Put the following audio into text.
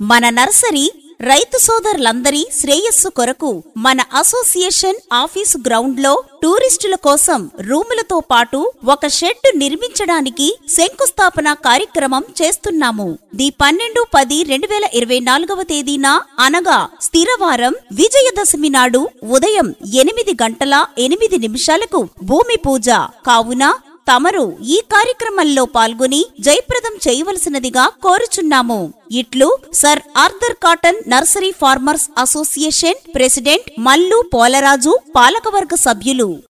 మన నర్సరీ రైతు సోదరులందరి శ్రేయస్సు కొరకు మన అసోసియేషన్ ఆఫీసు గ్రౌండ్లో టూరిస్టుల కోసం రూములతో పాటు ఒక షెడ్ నిర్మించడానికి శంకుస్థాపన కార్యక్రమం చేస్తున్నాము ది పన్నెండు పది రెండు వేల ఇరవై నాలుగవ తేదీన అనగా స్థిరవారం విజయదశమి నాడు ఉదయం ఎనిమిది గంటల ఎనిమిది నిమిషాలకు భూమి పూజ కావున తమరు ఈ కార్యక్రమంలో పాల్గొని జయప్రదం చేయవలసినదిగా కోరుచున్నాము ఇట్లు sir Arthur Cotton nursery farmers association president Mallu Polaraju పాలకవర్గ సభ్యులు